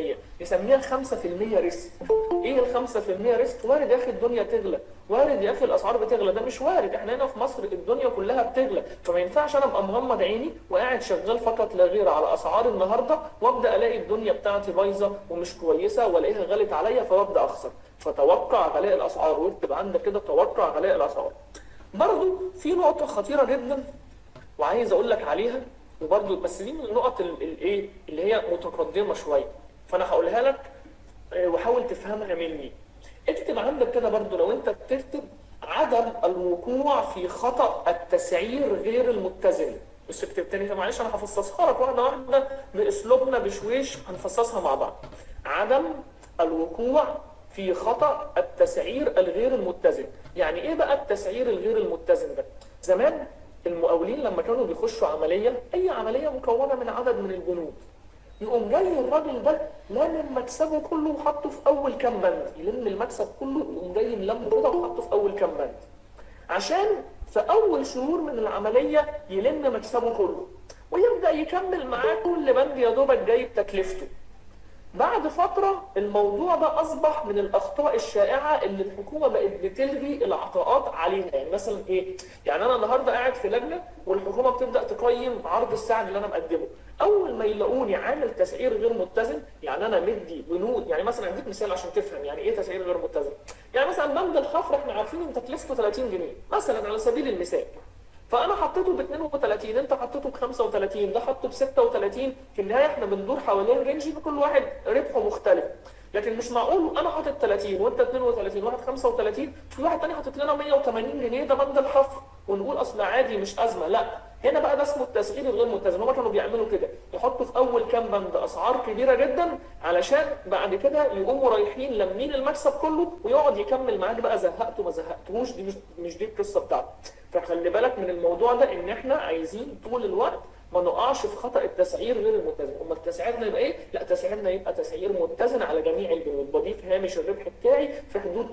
نسميها 5% ريسك ايه ال 5% ريسك وارد يا اخي الدنيا تغلى وارد يا اخي الاسعار بتغلى ده مش وارد احنا هنا في مصر الدنيا كلها بتغلى فما ينفعش انا ابقى مغمض عيني وقاعد شغال فقط لا غير على اسعار النهارده وابدا الاقي الدنيا بتاعتي بايظه ومش كويسه والاقيها غلت عليا فببدا اخسر فتوقع غلاء الاسعار واكتب عندك كده توقع غلاء الاسعار برضو في نقطه خطيره جدا وعايز اقول لك عليها وبرضو بس دي من النقط ال- الايه اللي هي متقدمه شويه فانا هقولها لك آه، وحاول تفهمها مني اكتب عندك كده برضو لو انت بتكتب عدم الوقوع في خطأ التسعير غير المتزن بس اكتب تاني معلش انا هفصصها لك واحده واحده باسلوبنا بشويش هنفصصها مع بعض عدم الوقوع في خطأ التسعير الغير المتزن يعني ايه بقى التسعير الغير المتزن ده زمان المقاولين لما كانوا بيخشوا عملية اي عملية مكونة من عدد من البنود يقوم جاي الراجل ده لامم مكسبه كله وحطه في اول كام بند يلم المكسب كله يقوم جاي ملمه كده وحطه في اول كام بند عشان في اول شهور من العمليه يلم مكسبه كله ويبدا يكمل معاه كل بند يا دوبك جاي بتكلفته بعد فترة الموضوع ده أصبح من الأخطاء الشائعة اللي الحكومة بقت بتلغي العطاءات عليها يعني مثلا إيه؟ يعني أنا النهاردة قاعد في لجنة والحكومة بتبدأ تقيم عرض السعر اللي أنا مقدمه أول ما يلاقوني عامل تسعير غير متزن يعني أنا مدي بنود يعني مثلا أديك مثال عشان تفهم يعني إيه تسعير غير متزن يعني مثلا بند الحفر إحنا عارفين إن تكلفته 30 جنيه مثلا على سبيل المثال فانا حطيته ب 32 انت حطيته ب 35 ده حطه ب 36 في النهايه احنا بندور حوالين رينج إن كل واحد ربحه مختلف لكن مش معقول انا حاطط 30 وانت 32 واحد 35 في واحد تاني حاطط لنا 180 جنيه ده بند الحفر ونقول اصل عادي مش ازمه لا هنا بقى ده اسمه التسعير الغير متزن هما كانوا بيعملوا كده يحطوا في اول كام بند اسعار كبيره جدا علشان بعد كده يقوموا رايحين لمين المكسب كله ويقعد يكمل معاك بقى زهقته ما زهقتهوش دي مش, مش دي القصه بتاعته فخلي بالك من الموضوع ده ان احنا عايزين طول الوقت ما نقعش في خطا التسعير غير المتزن امال تسعيرنا يبقى ايه لا تسعيرنا يبقى تسعير متزن على جميع البنود بضيف هامش الربح بتاعي في حدود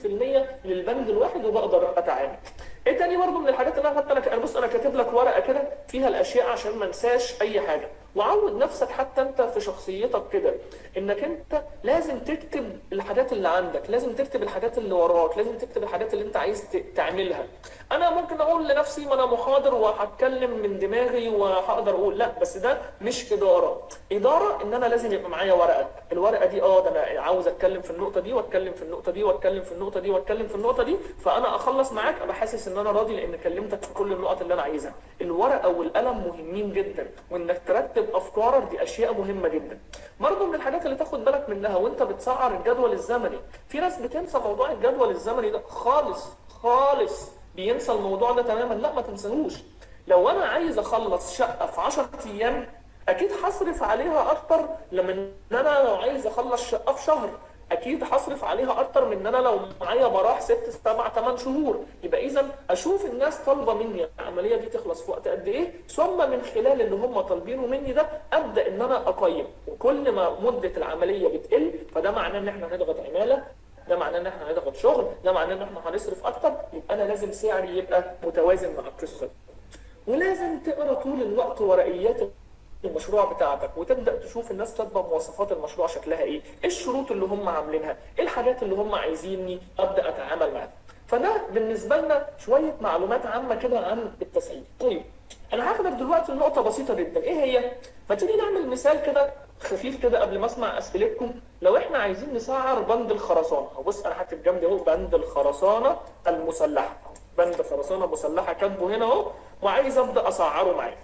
30% للبند الواحد وبقدر اتعامل ايه تاني برضه من الحاجات اللي انا حتى انا انا بص انا كاتب لك ورقه كده فيها الاشياء عشان ما انساش اي حاجه وعود نفسك حتى انت في شخصيتك كده انك انت لازم تكتب الحاجات اللي عندك لازم تكتب الحاجات اللي وراك لازم تكتب الحاجات اللي انت عايز ت- تعملها انا ممكن اقول لنفسي ما انا محاضر وهتكلم من دماغي وهقدر اقول لا بس ده مش اداره اداره ان انا لازم يبقى معايا ورقه الورقه دي اه ده انا عاوز اتكلم في النقطه دي واتكلم في النقطه دي واتكلم في النقطه دي واتكلم في النقطه دي فانا اخلص معاك ابقى حاسس ان انا راضي لان كلمتك في كل النقط اللي انا عايزها الورقه والقلم مهمين جدا وانك ترتب تكتب افكارك دي اشياء مهمه جدا برضه من الحاجات اللي تاخد بالك منها وانت بتسعر الجدول الزمني في ناس بتنسى موضوع الجدول الزمني ده خالص خالص بينسى الموضوع ده تماما لا ما تنساهوش لو انا عايز اخلص شقه في 10 ايام اكيد هصرف عليها اكتر لما ان انا لو عايز اخلص شقه في شهر اكيد هصرف عليها اكتر من ان انا لو معايا براح ست سبع ثمان شهور يبقى اذا اشوف الناس طالبه مني العمليه دي تخلص في وقت قد ايه ثم من خلال اللي هم طالبينه مني ده ابدا ان انا اقيم وكل ما مده العمليه بتقل فده معناه ان احنا هنضغط عماله ده معناه ان احنا هنضغط شغل ده معناه ان احنا هنصرف اكتر يبقى انا لازم سعري يبقى متوازن مع القصه دي. ولازم تقرا طول الوقت ورقيات المشروع بتاعتك وتبدا تشوف الناس كاتبه مواصفات المشروع شكلها ايه ايه الشروط اللي هم عاملينها ايه الحاجات اللي هم عايزيني ابدا اتعامل معاها فده بالنسبه لنا شويه معلومات عامه كده عن التسعير طيب انا هاخدك دلوقتي لنقطه بسيطه جدا ايه هي فتيجي نعمل مثال كده خفيف كده قبل ما اسمع اسئلتكم لو احنا عايزين نسعر بند الخرسانه بص انا هكتب جنبي اهو بند الخرسانه المسلحه بند خرسانه مسلحه كاتبه هنا اهو وعايز ابدا اسعره معاك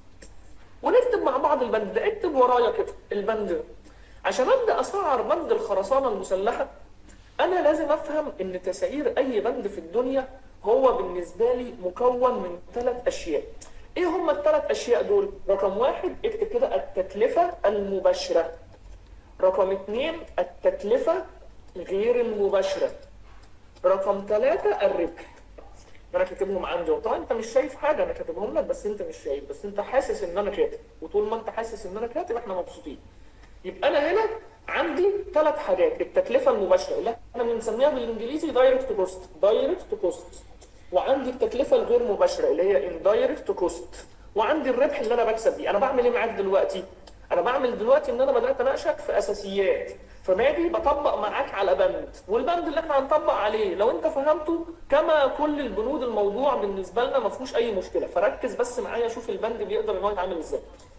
ونكتب مع بعض البند ده اكتب ورايا كده البند ده عشان ابدا اسعر بند الخرسانه المسلحه انا لازم افهم ان تسعير اي بند في الدنيا هو بالنسبه لي مكون من ثلاث اشياء ايه هم الثلاث اشياء دول رقم واحد اكتب كده التكلفه المباشره رقم اثنين التكلفه غير المباشره رقم ثلاثة الربح انا كاتبهم عندي وطبعا انت مش شايف حاجه انا كاتبهم لك بس انت مش شايف بس انت حاسس ان انا كاتب وطول ما انت حاسس ان انا كاتب احنا مبسوطين يبقى انا هنا عندي ثلاث حاجات التكلفه المباشره اللي احنا بنسميها بالانجليزي دايركت كوست دايركت كوست وعندي التكلفه الغير مباشره اللي هي اندايركت كوست وعندي الربح اللي انا بكسب بيه انا بعمل ايه معاك دلوقتي انا بعمل دلوقتي ان انا بدات اناقشك في اساسيات فباجي بطبق معاك على بند والبند اللي احنا هنطبق عليه لو انت فهمته كما كل البنود الموضوع بالنسبه لنا ما فيهوش اي مشكله فركز بس معايا شوف البند بيقدر ان هو يتعامل ازاي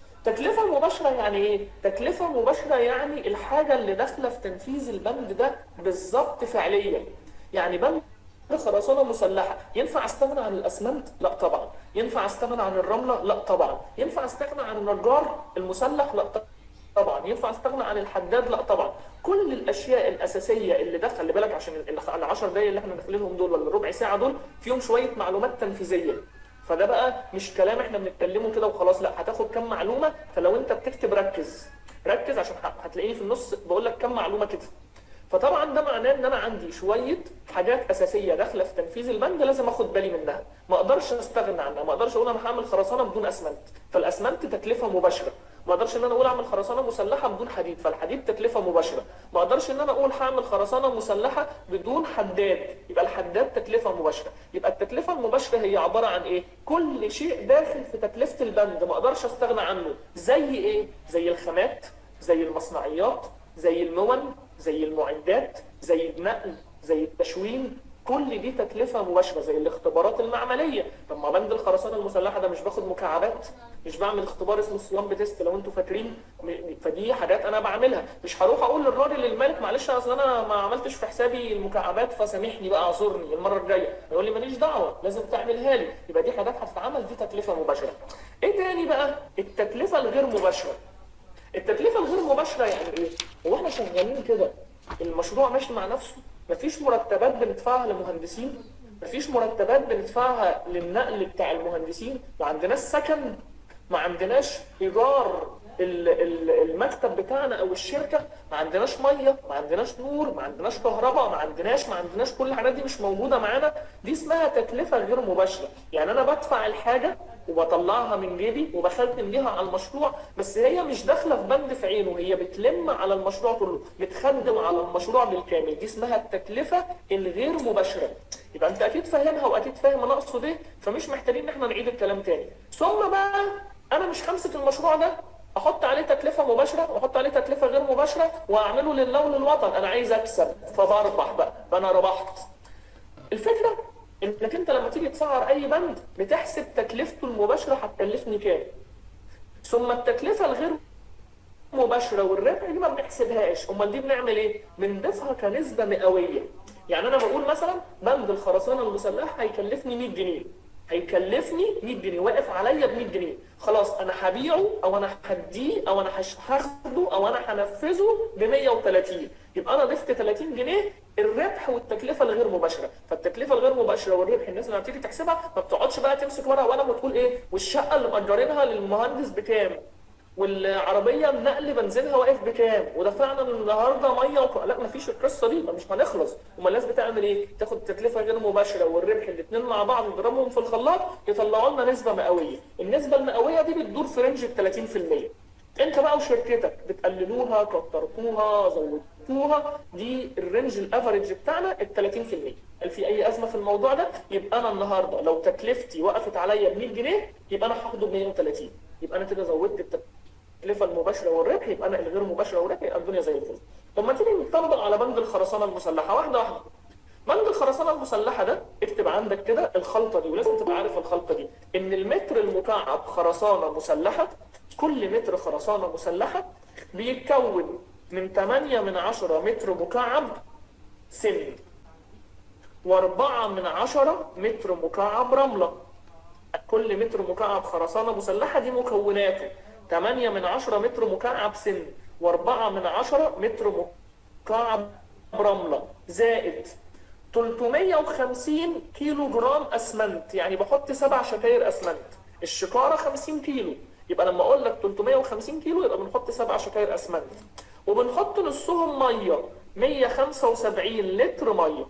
تكلفة مباشرة يعني ايه؟ تكلفة مباشرة يعني الحاجة اللي داخلة في تنفيذ البند ده بالظبط فعليا. يعني بند خرسانة مسلحة، ينفع استغنى عن الاسمنت؟ لا طبعا. ينفع استغنى عن الرملة؟ لا طبعا. ينفع استغنى عن النجار المسلح؟ لا طبعا. ينفع استغنى عن الحداد؟ لا طبعا. كل الاشياء الاساسية اللي دخل خلي بالك عشان ال 10 دقايق اللي احنا داخلينهم دول ولا ربع ساعة دول فيهم شوية معلومات تنفيذية. فده بقى مش كلام احنا بنتكلمه كده وخلاص لا هتاخد كام معلومه فلو انت بتكتب ركز ركز عشان هتلاقيني في النص بقول لك كام معلومه كده فطبعا ده معناه ان انا عندي شويه حاجات اساسيه داخله في تنفيذ البند لازم اخد بالي منها ما اقدرش استغنى عنها ما اقدرش اقول انا هعمل خرسانه بدون اسمنت فالاسمنت تكلفه مباشره ما اقدرش ان انا اقول اعمل خرسانه مسلحه بدون حديد فالحديد تكلفه مباشره ما اقدرش ان انا اقول هعمل خرسانه مسلحه بدون حداد يبقى الحداد تكلفه مباشره يبقى التكلفه المباشره هي عباره عن ايه كل شيء داخل في تكلفه البند ما اقدرش استغنى عنه زي ايه زي الخامات زي المصنعيات زي المون زي المعدات زي النقل زي التشوين كل دي تكلفه مباشره زي الاختبارات المعمليه طب ما بند الخرسانه المسلحه ده مش باخد مكعبات مش بعمل اختبار اسمه الصيام بتست لو انتوا فاكرين فدي حاجات انا بعملها مش هروح اقول للراجل المالك معلش اصل انا ما عملتش في حسابي المكعبات فسامحني بقى اعذرني المره الجايه يقول لي ماليش دعوه لازم تعملها لي يبقى دي حاجات هتتعمل دي تكلفه مباشره ايه تاني بقى التكلفه الغير مباشره التكلفه الغير مباشره يعني ايه هو احنا شغالين كده المشروع ماشي مع نفسه مفيش مرتبات بندفعها لمهندسين مفيش مرتبات بندفعها للنقل بتاع المهندسين ما عندناش سكن ما عندناش ايجار المكتب بتاعنا او الشركه ما عندناش ميه ما عندناش نور ما عندناش كهرباء ما عندناش ما عندناش كل الحاجات دي مش موجوده معانا دي اسمها تكلفه غير مباشره يعني انا بدفع الحاجه وبطلعها من جيبي وبخدم بيها على المشروع بس هي مش داخله في بند في عينه هي بتلم على المشروع كله بتخدم على المشروع بالكامل دي اسمها التكلفه الغير مباشره يبقى انت اكيد فاهمها واكيد فاهم انا اقصد ايه فمش محتاجين ان احنا نعيد الكلام تاني ثم بقى انا مش همسك المشروع ده احط عليه تكلفه مباشره واحط عليه تكلفه غير مباشره واعمله لله وللوطن انا عايز اكسب فبربح بقى فانا ربحت الفكره انك انت لما تيجي تسعر اي بند بتحسب تكلفته المباشره هتكلفني كام ثم التكلفه الغير مباشره والربح دي ما بنحسبهاش امال دي بنعمل ايه بنضيفها كنسبه مئويه يعني انا بقول مثلا بند الخرسانه المسلحه هيكلفني 100 جنيه هيكلفني 100 جنيه واقف عليا ب 100 جنيه خلاص انا هبيعه او انا هديه او انا هش- هاخده او انا هنفذه ب 130 يبقى انا ضفت 30 جنيه الربح والتكلفه الغير مباشره فالتكلفه الغير مباشره والربح الناس لما بتيجي تحسبها ما بتقعدش بقى تمسك ورقه وقلم وتقول ايه والشقه اللي مأجرينها للمهندس بكام والعربيه النقل بنزينها واقف بكام ودفعنا النهارده ميه وك... لا مفيش القصه دي مش هنخلص امال الناس بتعمل ايه تاخد التكلفه غير مباشره والربح الاثنين مع بعض يضربهم في الخلاط يطلعوا لنا نسبه مئويه النسبه المئويه دي بتدور في رينج ال 30% انت بقى وشركتك بتقللوها كترتوها زودتوها دي الرينج الافريج بتاعنا ال 30% هل في اي ازمه في الموضوع ده يبقى انا النهارده لو تكلفتي وقفت عليا ب 100 جنيه يبقى انا هاخده ب 130 يبقى انا كده زودت التكلفه المباشره والربح يبقى انا الغير مباشره والربح يبقى الدنيا زي الفل طب ما تيجي نطبق على بند الخرسانه المسلحه واحده واحده بند الخرسانه المسلحه ده اكتب عندك كده الخلطه دي ولازم تبقى عارف الخلطه دي ان المتر المكعب خرسانه مسلحه كل متر خرسانه مسلحه بيتكون من 8 من 10 متر مكعب سن واربعة من عشرة متر مكعب رملة كل متر مكعب خرسانة مسلحة دي مكوناته 8 من 10 متر مكعب سن و4 من 10 متر مكعب رملة زائد 350 كيلو جرام اسمنت يعني بحط سبع شكاير اسمنت الشكارة 50 كيلو يبقى لما اقول لك 350 كيلو يبقى بنحط سبع شكاير اسمنت وبنحط نصهم ميه 175 لتر ميه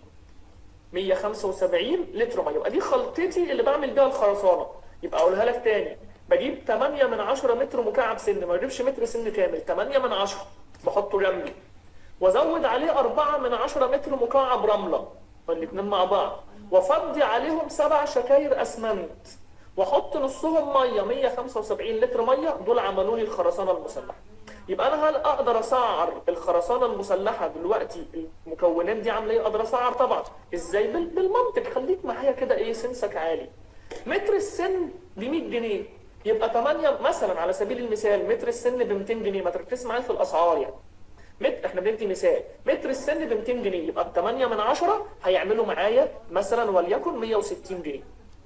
175 لتر ميه يبقى دي خلطتي اللي بعمل بيها الخرسانه يبقى اقولها لك تاني بجيب 8 من 10 متر مكعب سن ما بجيبش متر سن كامل 8 من 10 بحطه جنبي وازود عليه 4 من 10 متر مكعب رمله الاثنين مع بعض وافضي عليهم سبع شكاير اسمنت واحط نصهم ميه 175 لتر ميه دول عملوا لي الخرسانه المسلحه يبقى انا هل اقدر اسعر الخرسانه المسلحه دلوقتي المكونات دي عامله ايه اقدر اسعر طبعا ازاي بال- بالمنطق خليك معايا كده ايه سنسك عالي متر السن ب 100 جنيه يبقى 8 مثلا على سبيل المثال متر السن ب 200 جنيه ما تركز معايا في الاسعار يعني متر احنا بندي مثال متر السن ب 200 جنيه يبقى ب 8 من 10 هيعملوا معايا مثلا وليكن 160 جنيه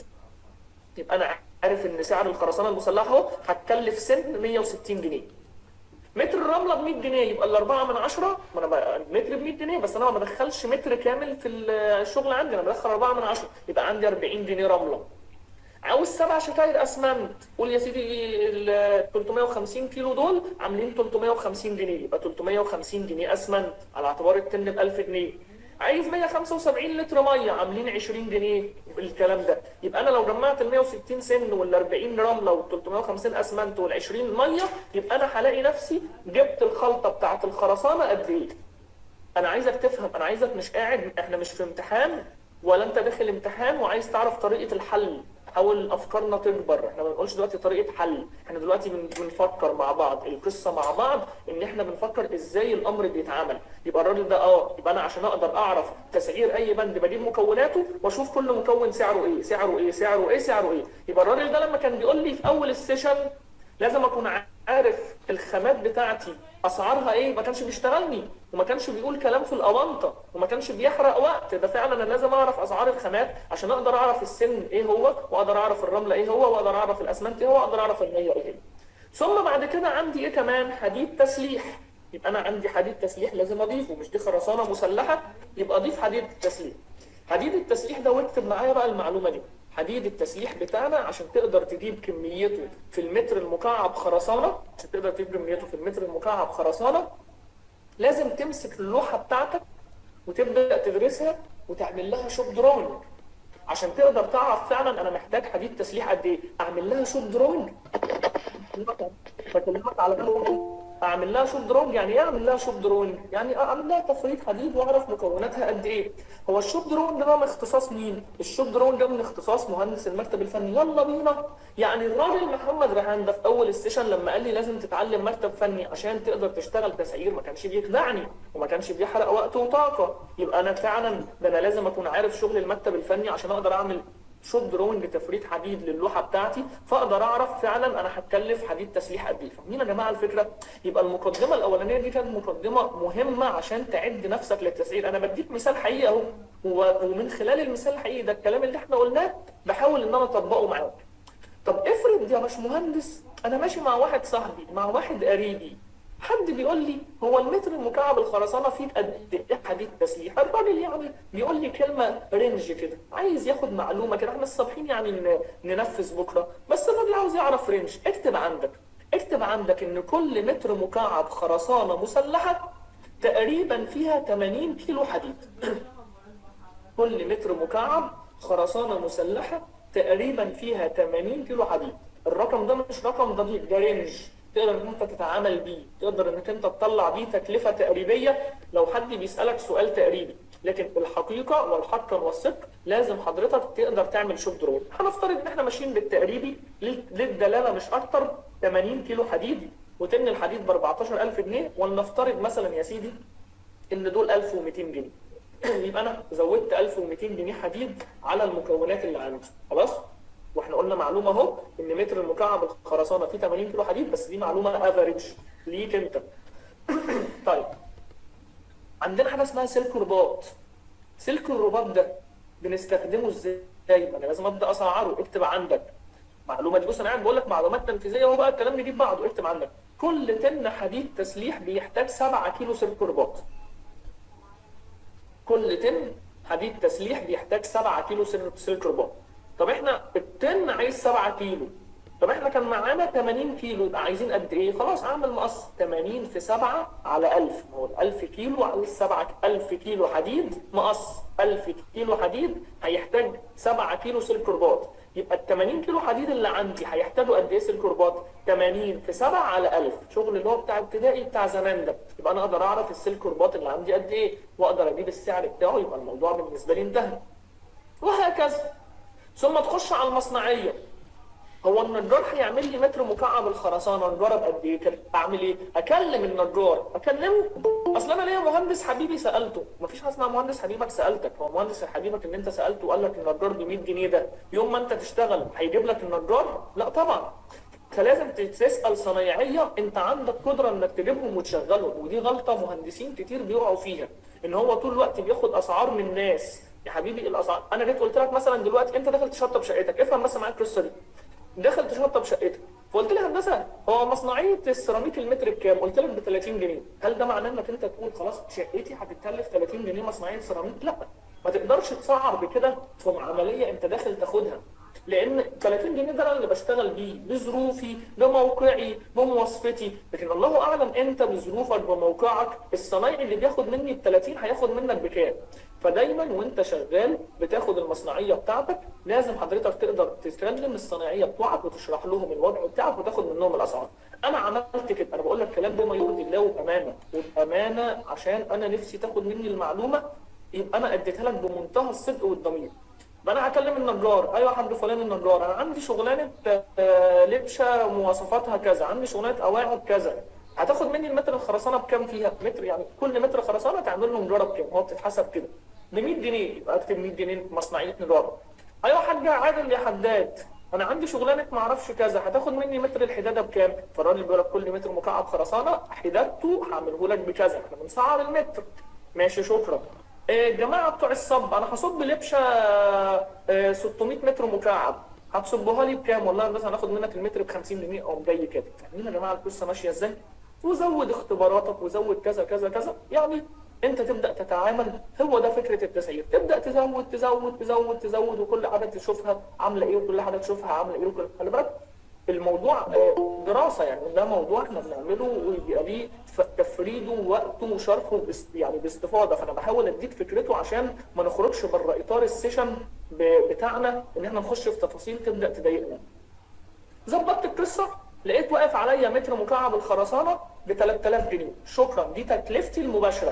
يبقى انا عارف ان سعر الخرسانه المسلحه اهو هتكلف سن 160 جنيه متر الرمله ب 100 جنيه يبقى الأربعة من عشرة ما انا بقى- متر ب 100 جنيه بس انا ما بدخلش متر كامل في الشغل عندي انا بدخل 4 من عشرة يبقى عندي 40 جنيه رمله عاوز سبع شكاير اسمنت قول يا سيدي ال 350 كيلو دول عاملين 350 جنيه يبقى 350 جنيه اسمنت على اعتبار التن ب 1000 جنيه عايز 175 لتر ميه عاملين 20 جنيه الكلام ده يبقى انا لو جمعت ال 160 سن وال 40 رمله وال 350 اسمنت وال 20 ميه يبقى انا هلاقي نفسي جبت الخلطه بتاعت الخرسانه قد ايه انا عايزك تفهم انا عايزك مش قاعد احنا مش في امتحان ولا انت داخل امتحان وعايز تعرف طريقه الحل حاول افكارنا تكبر احنا ما بنقولش دلوقتي طريقه حل احنا دلوقتي بن- بنفكر مع بعض القصه مع بعض ان احنا بنفكر ازاي الامر بيتعمل يبقى الراجل ده اه يبقى انا عشان اقدر اعرف تسعير اي بند بجيب مكوناته واشوف كل مكون سعره ايه سعره ايه سعره ايه سعره ايه يبقى الراجل ده لما كان بيقول لي في اول السيشن لازم اكون عارف الخامات بتاعتي اسعارها ايه ما كانش بيشتغلني وما كانش بيقول كلام في الاونطه وما كانش بيحرق وقت ده فعلا انا لازم اعرف اسعار الخامات عشان اقدر اعرف السن ايه هو واقدر اعرف الرمله ايه هو واقدر اعرف الاسمنت ايه هو واقدر اعرف الميه ايه هي ثم بعد كده عندي ايه كمان حديد تسليح يبقى انا عندي حديد تسليح لازم اضيفه مش دي خرسانه مسلحه يبقى اضيف حديد تسليح حديد التسليح ده واكتب معايا بقى المعلومه دي حديد التسليح بتاعنا عشان تقدر تجيب كميته في المتر المكعب خرسانه عشان تقدر تجيب كميته في المتر المكعب خرسانه لازم تمسك اللوحه بتاعتك وتبدا تدرسها وتعمل لها شوب دراونج عشان تقدر تعرف فعلا انا محتاج حديد تسليح قد ايه اعمل لها شوب دراونج بكلمك على كده اعمل لها شوب درونج يعني ايه اعمل لها شوب درونج يعني اعمل لها تفريط حديد واعرف مكوناتها قد ايه هو الشوب درونج ده من اختصاص مين الشوب درونج ده من اختصاص مهندس المكتب الفني يلا بينا يعني الراجل محمد ريحان ده في اول السيشن لما قال لي لازم تتعلم مكتب فني عشان تقدر تشتغل تسعير ما كانش بيخدعني وما كانش بيحرق وقت وطاقه يبقى انا فعلا ده انا لازم اكون عارف شغل المكتب الفني عشان اقدر اعمل شوب دروينج تفريد حديد للوحه بتاعتي فاقدر اعرف فعلا انا هتكلف حديد تسليح قد ايه فاهمين يا جماعه الفكره يبقى المقدمه الاولانيه دي كانت مقدمه مهمه عشان تعد نفسك للتسعير انا بديك مثال حقيقي اهو و- ومن خلال المثال الحقيقي ده الكلام اللي احنا قلناه بحاول ان انا اطبقه معاك طب افرض يا باشمهندس انا ماشي مع واحد صاحبي مع واحد قريبي حد بيقول لي هو المتر المكعب الخرسانه فيه قد ايه حديد تسليح الراجل يعني بيقول لي كلمه رينج كده عايز ياخد معلومه كده احنا الصبحين يعني ن- ننفذ بكره بس الراجل عاوز يعرف رينج اكتب عندك اكتب عندك ان كل متر مكعب خرسانه مسلحه تقريبا فيها 80 كيلو حديد كل متر مكعب خرسانة مسلحة تقريبا فيها 80 كيلو حديد الرقم ده مش رقم دقيق ده رينج تقدر ان انت تتعامل بيه تقدر انك انت تطلع بيه تكلفة تقريبية لو حد بيسألك سؤال تقريبي لكن الحقيقة والحق والصدق لازم حضرتك تقدر تعمل شوب درون هنفترض ان احنا ماشيين بالتقريبي لل- للدلالة مش اكتر 80 كيلو حديد وتن الحديد ب 14000 جنيه ولنفترض مثلا يا سيدي ان دول 1200 جنيه يبقى انا زودت 1200 جنيه حديد على المكونات اللي عندي خلاص واحنا قلنا معلومه اهو ان متر المكعب الخرسانه فيه 80 كيلو حديد بس دي معلومه افريج ليك انت طيب عندنا حاجه اسمها سلك رباط سلك الرباط ده بنستخدمه ازاي ما انا لازم ابدا اسعره اكتب عندك معلومه دي بص انا قاعد بقول لك معلومات تنفيذيه وهو بقى الكلام نجيب بعضه اكتب عندك كل طن حديد تسليح بيحتاج 7 كيلو سلك رباط كل طن حديد تسليح بيحتاج 7 كيلو سل- سلك رباط طب احنا الطن عايز 7 كيلو طب احنا كان معانا 80 كيلو يبقى عايزين قد ايه خلاص اعمل مقص 80 في 7 على 1000 ما هو ال 1000 كيلو عايز 7 1000 كيلو حديد مقص 1000 كيلو حديد هيحتاج 7 كيلو سلك رباط يبقى ال 80 كيلو حديد اللي عندي هيحتاجوا قد ايه سلك رباط 80 في 7 على 1000 شغل اللي هو بتاع ابتدائي بتاع زمان ده يبقى انا اقدر اعرف السلك رباط اللي عندي قد ايه واقدر اجيب السعر بتاعه يبقى الموضوع بالنسبه لي انتهى وهكذا ثم تخش على المصنعيه هو النجار هيعمل لي متر مكعب الخرسانه نجاره بقد ايه كده اعمل ايه اكلم النجار اكلمه اصل انا ليا مهندس حبيبي سالته مفيش حاجه اسمها مهندس حبيبك سالتك هو مهندس حبيبك اللي انت سالته وقال لك النجار ب 100 جنيه ده يوم ما انت تشتغل هيجيب لك النجار لا طبعا فلازم تسال صنايعيه انت عندك قدره انك تجيبهم وتشغلهم ودي غلطه مهندسين كتير بيقعوا فيها ان هو طول الوقت بياخد اسعار من الناس يا حبيبي الاسعار انا جيت قلت لك مثلا دلوقتي انت داخل تشطب شقتك افهم بس معايا القصه دي دخل تشطب شقتك فقلت لي هندسه هو مصنعيه السيراميك المتر بكام؟ قلت لك ب 30 جنيه، هل ده معناه انك انت تقول خلاص شقتي هتتكلف 30 جنيه مصنعيه سيراميك؟ لا ما تقدرش تسعر بكده في عمليه انت داخل تاخدها لان 30 جنيه ده انا اللي بشتغل بيه بظروفي بموقعي بمواصفتي لكن الله اعلم انت بظروفك بموقعك الصنايعي اللي بياخد مني ب 30 هياخد منك بكام فدايما وانت شغال بتاخد المصنعيه بتاعتك لازم حضرتك تقدر تكلم الصناعيه بتوعك وتشرح لهم الوضع بتاعك وتاخد منهم الاسعار انا عملت كده انا بقول لك الكلام ده ما يرضي الله وبامانه وبامانه عشان انا نفسي تاخد مني المعلومه يبقى انا اديتها لك بمنتهى الصدق والضمير ما انا هكلم النجار ايوه يا حاج فلان النجار انا عندي شغلانه آه، لبشه مواصفاتها كذا عندي شغلانه قواعد كذا هتاخد مني المتر الخرسانه بكام فيها متر يعني كل متر خرسانه تعمل له نجاره بكام هو بتتحسب كده ب 100 جنيه يبقى اكتب 100 جنيه مصنعيه نجاره ايوه يا حاج عادل يا حداد انا عندي شغلانه ما اعرفش كذا هتاخد مني متر الحداده بكام فالراجل بيقول لك كل متر مكعب خرسانه حدادته هعمله لك بكذا احنا بنسعر المتر ماشي شكرا آه، الجماعه بتوع الصب انا هصب لبشه آه، 600 متر مكعب هتصبها لي بكام والله مثلا هاخد منك المتر ب 50 جنيه او جاي كده فاهمين يا جماعه القصه ماشيه ازاي وزود اختباراتك وزود كذا كذا كذا يعني انت تبدا تتعامل هو ده فكره التسعير تبدا تزود تزود تزود تزود وكل حاجه تشوفها عامله ايه وكل حاجه تشوفها عامله ايه وكل خلي بالك الموضوع آه، دراسه يعني ده موضوع احنا بنعمله ويبقى ليه ف- تفريده ووقته وشرحه باس- يعني باستفاضه فانا بحاول اديك فكرته عشان ما نخرجش بره اطار السيشن ب- بتاعنا ان احنا نخش في تفاصيل تبدا تضايقنا. ظبطت القصه لقيت واقف عليا متر مكعب الخرسانه ب 3000 جنيه شكرا دي تكلفتي المباشره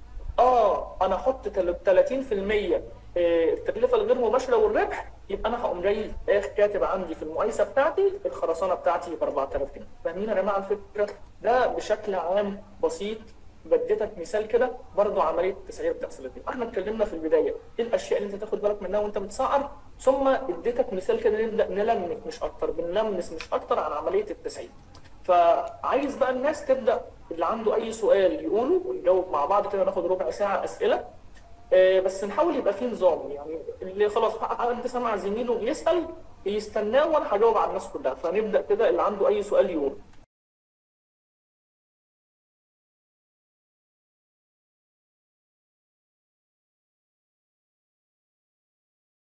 اه انا احط تل- 30% آه، التكلفه الغير مباشره والربح يبقى انا هقوم جاي آخ كاتب عندي في المقايسه بتاعتي الخرسانه بتاعتي ب 4000 جنيه فاهمين يا جماعه الفكره ده بشكل عام بسيط بديتك مثال كده برضه عمليه التسعير بتحصل ازاي احنا اتكلمنا في البدايه ايه الاشياء اللي انت تاخد بالك منها وانت بتسعر ثم اديتك مثال كده نبدا نلمك مش اكتر بنلمس مش اكتر عن عمليه التسعيد فعايز بقى الناس تبدا اللي عنده اي سؤال يقوله ونجاوب مع بعض كده ناخد ربع ساعه اسئله آه، بس نحاول يبقى فيه نظام يعني اللي خلاص حد سمع زميله بيسال يستناه وانا هجاوب على الناس كلها فنبدا كده اللي عنده اي سؤال يقول